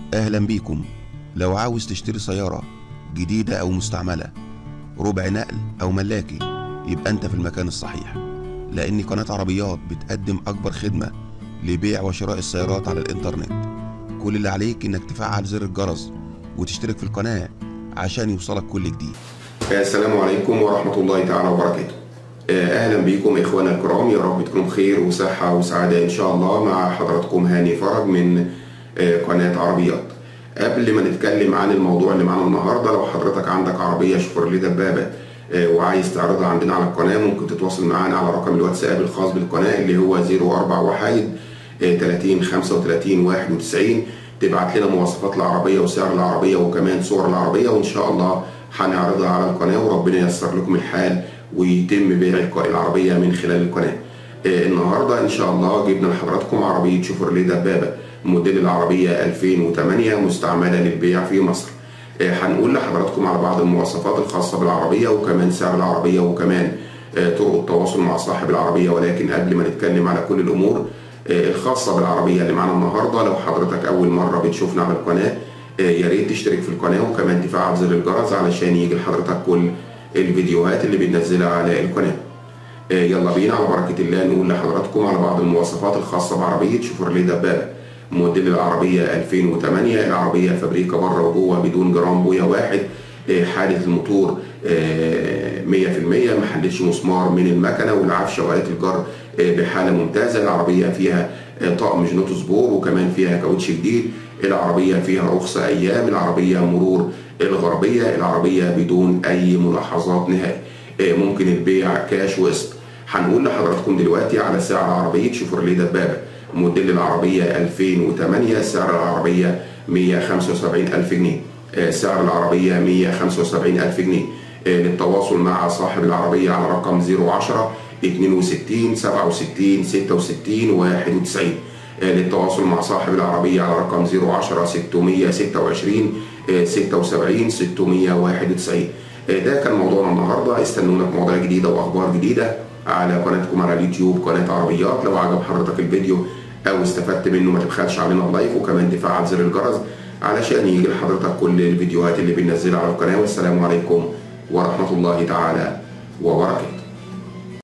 أهلا بيكم لو عاوز تشتري سيارة جديدة أو مستعملة ربع نقل أو ملاكي يبقى أنت في المكان الصحيح لأن قناة عربيات بتقدم أكبر خدمة لبيع وشراء السيارات على الإنترنت كل اللي عليك إنك تفعل زر الجرس وتشترك في القناة عشان يوصلك كل جديد السلام عليكم ورحمة الله تعالى وبركاته أهلا بكم إخوانا الكرام يا رب تكونوا بخير وصحة وسعادة إن شاء الله مع حضراتكم هاني فرج من قناة عربيات قبل ما نتكلم عن الموضوع اللي معانا النهاردة لو حضرتك عندك عربية شوفرليه دبابة وعايز تعرضها عندنا على القناة ممكن تتواصل معانا على رقم الواتساب الخاص بالقناة اللي هو 04 واحد 30 35 91 تبعت لنا مواصفات العربية وسعر العربية وكمان صور العربية وإن شاء الله هنعرضها على القناة وربنا ييسر لكم الحال ويتم بيع العربية من خلال القناة النهاردة إن شاء الله جبنا لحضراتكم عربية شوفرليه دبابة موديل العربية 2008 مستعملة للبيع في مصر هنقول لحضراتكم على بعض المواصفات الخاصة بالعربية وكمان سعر العربية وكمان طرق التواصل مع صاحب العربية ولكن قبل ما نتكلم على كل الأمور الخاصة بالعربية اللي معانا النهاردة لو حضرتك أول مرة بتشوفنا على القناة يا ريت تشترك في القناة وكمان تفعل زر الجرس علشان يجي لحضرتك كل الفيديوهات اللي بننزلها على القناة يلا بينا على بركة الله نقول لحضراتكم على بعض المواصفات الخاصة بعربية شوفرليه دبابة موديل العربية 2008 العربية فابريكا بره وجوه بدون جرام بويا واحد حالة الموتور 100% ما حلتش مسمار من المكنة والعفشة وآلات الجر بحالة ممتازة العربية فيها طقم جنوط سبور وكمان فيها كاوتش جديد العربية فيها رخصة أيام العربية مرور الغربية العربية بدون أي ملاحظات نهائي ممكن البيع كاش وقسط هنقول لحضراتكم دلوقتي على سعر عربية شوفرليه دبابة موديل العربية 2008 سعر العربية 175 ألف جنيه سعر العربية 175 ألف جنيه للتواصل مع صاحب العربية على رقم 010 62 67 66 91 للتواصل مع صاحب العربية على رقم 010 626 76 691 ده كان موضوعنا النهارده استنونا في مواضيع جديدة وأخبار جديدة على قناتكم على اليوتيوب قناة عربيات لو عجب حضرتك الفيديو أو استفدت منه ما تبخلش علينا اللايك وكمان تفعل زر الجرس علشان يجي لحضرتك كل الفيديوهات اللي بننزلها على القناة والسلام عليكم ورحمة الله تعالى وبركاته